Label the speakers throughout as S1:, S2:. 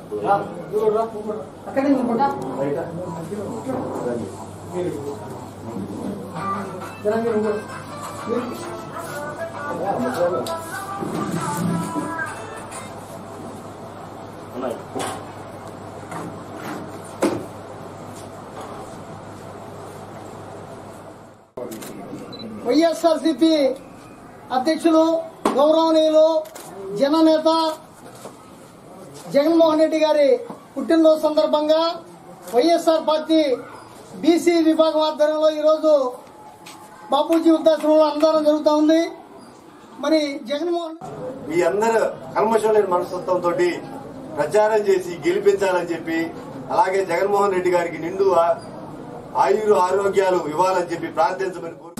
S1: అక్కడే నిలబడ్డా వైఎస్ఆర్సిపి అధ్యక్షులు గౌరవనీయులు జననేత జగన్మోహన్ రెడ్డి గారి పుట్టినరోజు సందర్భంగా వైఎస్ఆర్ పార్టీ బీసీ విభాగం ఆధ్వర్యంలో ఈరోజు బాపూజీ వృద్ధాశ్రమంలో అన్నదానం జరుగుతూ ఉంది మరి జగన్మోహన్
S2: మీ అందరు కల్మషం లేని మనస్తత్వంతో ప్రచారం చేసి గెలిపించాలని చెప్పి అలాగే జగన్మోహన్ రెడ్డి గారికి నిండు ఆ- ఆయురు ఆరోగ్యాలు ఇవ్వాలని చెప్పి ప్రార్థించమని కోరు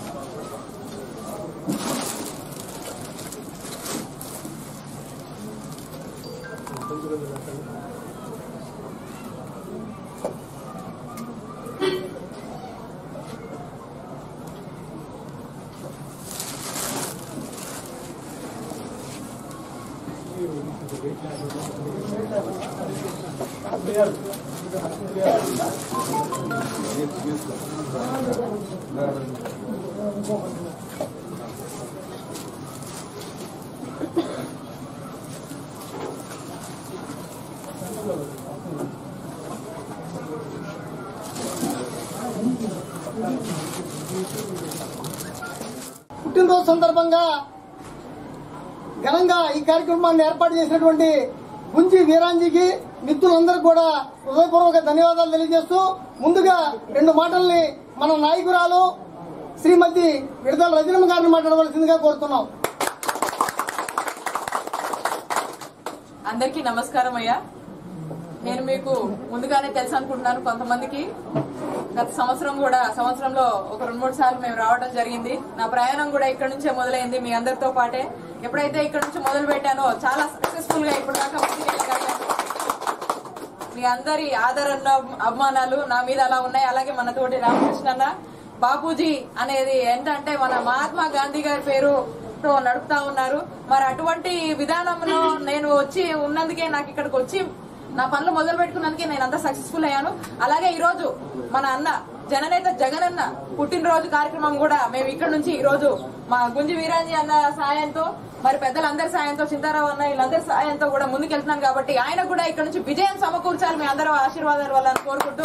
S1: పుట్టినరోజు సందర్భంగా ఘనంగా ఈ కార్యక్రమాన్ని ఏర్పాటు చేసినటువంటి గుంజి వీరాంజీకి మిత్రులందరూ కూడా హృదయపూర్వక ధన్యవాదాలు తెలియజేస్తూ ముందుగా రెండు మాటల్ని మన నాయకురాలు శ్రీమతి విడుదల రజనమ్మ గారిని మాట్లాడవలసిందిగా కోరుతున్నాం
S3: అందరికీ నమస్కారం అయ్యా నేను మీకు ముందుగానే తెలుసు అనుకుంటున్నాను కొంతమందికి గత సంవత్సరం కూడా సంవత్సరంలో ఒక రెండు మూడు సార్లు మేము రావడం జరిగింది నా ప్రయాణం కూడా ఇక్కడ నుంచే మొదలైంది మీ అందరితో పాటే ఎప్పుడైతే ఇక్కడ నుంచి మొదలు పెట్టానో చాలా సక్సెస్ఫుల్ గా ఇప్పుడు దాకా ముందుకెళ్ళగలిగాను. మీ అందరి ఆదరణ అభిమానాలు నా మీద అలా ఉన్నాయి అలాగే మన తోటి రామకృష్ణ అన్న బాపూజీ అనేది ఏంటంటే మన మహాత్మా గాంధీ గారి పేరుతో నడుపుతా ఉన్నారు మరి అటువంటి విధానంలో నేను వచ్చి ఉన్నందుకే నాకు ఇక్కడికి వచ్చి నా పనులు మొదలు పెట్టుకున్నందుకే నేను అంత సక్సెస్ఫుల్ అయ్యాను అలాగే ఈ రోజు మన అన్న జననేత జగనన్న పుట్టినరోజు కార్యక్రమం కూడా మేము ఇక్కడ నుంచి ఈ రోజు మా గుంజి వీరాంజీ అన్న సాయంతో మరి పెద్దలందరి సాయంతో చింతారావు అన్న వీళ్ళందరి సాయంతో కూడా ముందుకెళ్తున్నాం కాబట్టి ఆయన కూడా ఇక్కడ నుంచి విజయం సమకూర్చాలి మీ అందరూ ఆశీర్వాదాల వల్ల అని కోరుకుంటూ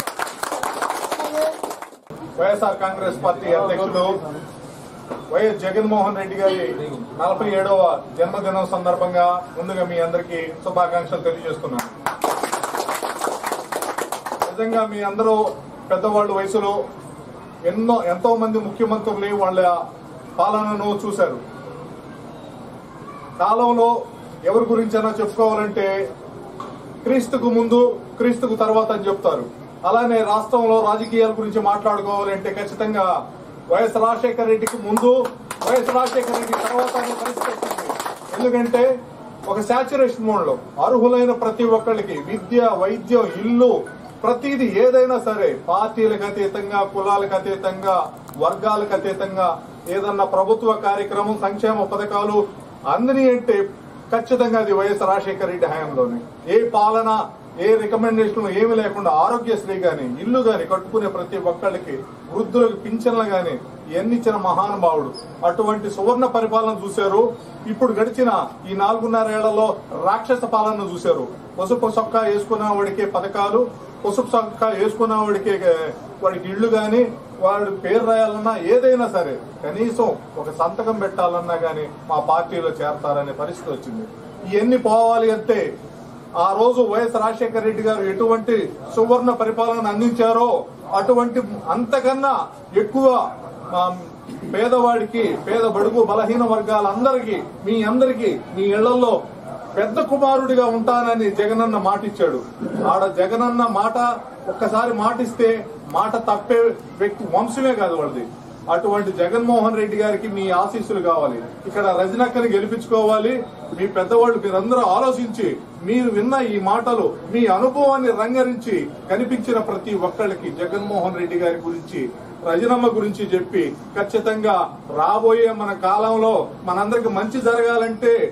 S4: వైఎస్ఆర్ కాంగ్రెస్ పార్టీ అధ్యక్షుడు వైఎస్ జగన్మోహన్ రెడ్డి గారి నలభై ఏడవ జన్మదినం సందర్భంగా ముందుగా మీ అందరికీ శుభాకాంక్షలు తెలియజేస్తున్నాను నిజంగా మీ అందరూ పెద్దవాళ్ళు వయసులో ఎన్నో ఎంతో మంది ముఖ్యమంత్రులు వాళ్ళ పాలనను చూశారు కాలంలో ఎవరి గురించైనా చెప్పుకోవాలంటే క్రీస్తుకు ముందు క్రీస్తుకు తర్వాత అని చెప్తారు అలానే రాష్ట్రంలో రాజకీయాల గురించి మాట్లాడుకోవాలంటే ఖచ్చితంగా వైఎస్ రాజశేఖర రెడ్డికి ముందు వైఎస్ రాజశేఖర రెడ్డి తర్వాత అనే పరిస్థితి వచ్చింది ఎందుకంటే ఒక శాచురేషన్ మోడ్ లో అర్హులైన ప్రతి ఒక్కరికి విద్య వైద్యం ఇల్లు ప్రతిదీ ఏదైనా సరే పార్టీలకు అతీతంగా కులాలకు అతీతంగా వర్గాలకు అతీతంగా ఏదన్నా ప్రభుత్వ కార్యక్రమం సంక్షేమ పథకాలు అందని అంటే ఖచ్చితంగా అది వైఎస్ రాజశేఖర రెడ్డి హయాంలోనే ఏ పాలన ఏ రికమెండేషన్ ఏమి లేకుండా ఆరోగ్యశ్రీ గాని ఇల్లు గాని కట్టుకునే ప్రతి ఒక్కళ్ళకి వృద్ధులకు పింఛన్లు గాని ఇవన్నీ ఇచ్చిన మహానుభావుడు అటువంటి సువర్ణ పరిపాలన చూశారు ఇప్పుడు గడిచిన ఈ నాలుగున్నరేళ్లలో రాక్షస పాలన చూశారు పసుపు సొక్కా వేసుకున్న వాడికి పథకాలు పసుపు సొక్కా వేసుకున్న వాడికి ఏ, వాడికి ఇళ్లు గాని వాడు పేరు రాయాలన్నా ఏదైనా సరే కనీసం ఒక సంతకం పెట్టాలన్నా గాని మా పార్టీలో చేరతారనే పరిస్థితి వచ్చింది ఇవన్నీ పోవాలి అంటే ఆ రోజు వైఎస్ రాజశేఖర రెడ్డి గారు ఎటువంటి సువర్ణ పరిపాలన అందించారో అటువంటి అంతకన్నా ఎక్కువ ఆ, పేదవాడికి పేద బడుగు బలహీన వర్గాలందరికీ మీ అందరికీ మీ ఇళ్లలో పెద్ద కుమారుడిగా ఉంటానని జగనన్న మాటిచ్చాడు ఆడ జగనన్న మాట ఒక్కసారి మాటిస్తే మాట తప్పే వ్యక్తి వంశమే కాదు వాళ్ళది అటువంటి జగన్మోహన్ రెడ్డి గారికి మీ ఆశీస్సులు కావాలి ఇక్కడ రజనక్కని గెలిపించుకోవాలి మీ పెద్దవాళ్ళు మీరందరూ ఆలోచించి మీరు విన్న ఈ మాటలు మీ అనుభవాన్ని రంగరించి కనిపించిన ప్రతి ఒక్కళ్ళకి జగన్మోహన్ రెడ్డి గారి గురించి రజనమ్మ గురించి చెప్పి ఖచ్చితంగా రాబోయే మన కాలంలో మనందరికి మంచి జరగాలంటే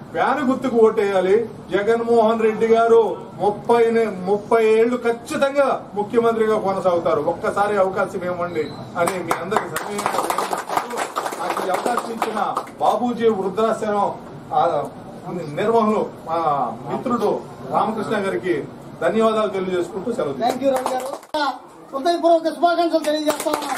S4: ఫ్యాన్ గుర్తుకు ఓటేయాలి జగన్మోహన్ రెడ్డి గారు ముప్పై నే- ముప్పై ఏళ్లు ఖచ్చితంగా ముఖ్యమంత్రిగా కొనసాగుతారు ఒక్కసారి అవకాశం ఇవ్వండి అని మీ అందరికి సవినయంగా విన్నవించుకుంటూ నాకు ఈ అవకాశం ఇచ్చిన బాబూజీ వృద్ధాశ్రమం ఆ, నిర్వహణలు మా మిత్రుడు రామకృష్ణ గారికి ధన్యవాదాలు తెలియజేసుకుంటూ సెలవు తీసుకుంటున్నాను.
S1: థ్యాంక్ యూ రవి గారు హృదయపూర్వక శుభాకాంక్షలు తెలియజేస్తా ఉన్నాం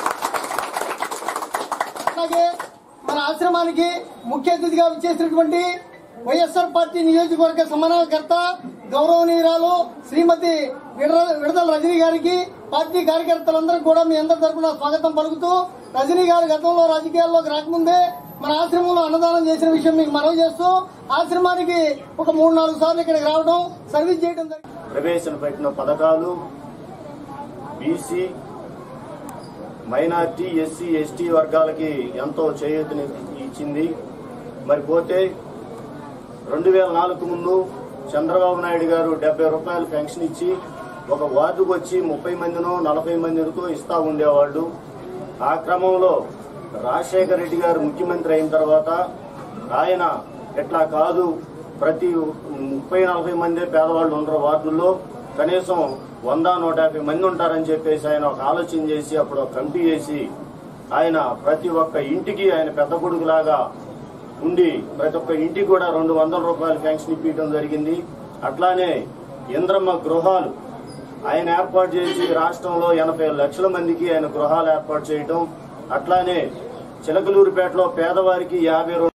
S1: అలాగే మన ఆశ్రమానికి ముఖ్య అతిథిగా విచ్చేసినటువంటి వైఎస్ఆర్ పార్టీ నియోజకవర్గ సమన్వయకర్త గౌరవనీయురాలు శ్రీమతి విడల- విడదల రజనీ గారికి పార్టీ కార్యకర్తలందరూ కూడా మీ అందరి తరపున స్వాగతం పలుకుతూ రజనీ గారు గతంలో రాజకీయాల్లోకి రాకముందే మన ఆశ్రమంలో అన్నదానం చేసిన విషయం మీకు మనవి చేస్తూ ఆశ్రమానికి ఒక మూడు నాలుగు సార్లు ఇక్కడికి రావడం సర్వీస్ చేయడం జరిగింది
S5: ప్రవేశపెట్టిన పథకాలు బీసీ మైనార్టీ ఎస్సీ ఎస్టీ వర్గాలకి ఎంతో చేయూతని ఇచ్చింది మరి పోతే రెండు వేల నాలుగు ముందు చంద్రబాబు నాయుడు గారు డెబ్బై రూపాయలు పెన్షన్ ఇచ్చి ఒక వార్డుకు వచ్చి ముప్పై మందినో నలభై మందితో ఇస్తా ఉండేవాళ్ళు ఆ క్రమంలో రాజశేఖర రెడ్డి గారు ముఖ్యమంత్రి అయిన తర్వాత ఆయన ఎట్లా కాదు ప్రతి ముప్పై నలభై మంది పేదవాళ్ళు ఉండరు వార్డుల్లో కనీసం వంద నూట యాభై మంది ఉంటారని చెప్పేసి ఆయన ఒక ఆలోచన చేసి అప్పుడు ఒక కమిటీ చేసి ఆయన ప్రతి ఒక్క ఇంటికి ఆయన పెద్ద కొడుకులాగా ఉండి ప్రతి ఒక్క ఇంటికి కూడా రెండు వందల రూపాయలు పెన్షన్ ఇప్పించడం జరిగింది అట్లానే ఇంద్రమ్మ గృహాలు ఆయన ఏర్పాటు చేసి రాష్ట్రంలో ఎనభై లక్షల మందికి ఆయన గృహాలు ఏర్పాటు చేయటం అట్లానే చిలకలూరుపేటలో పేదవారికి యాభై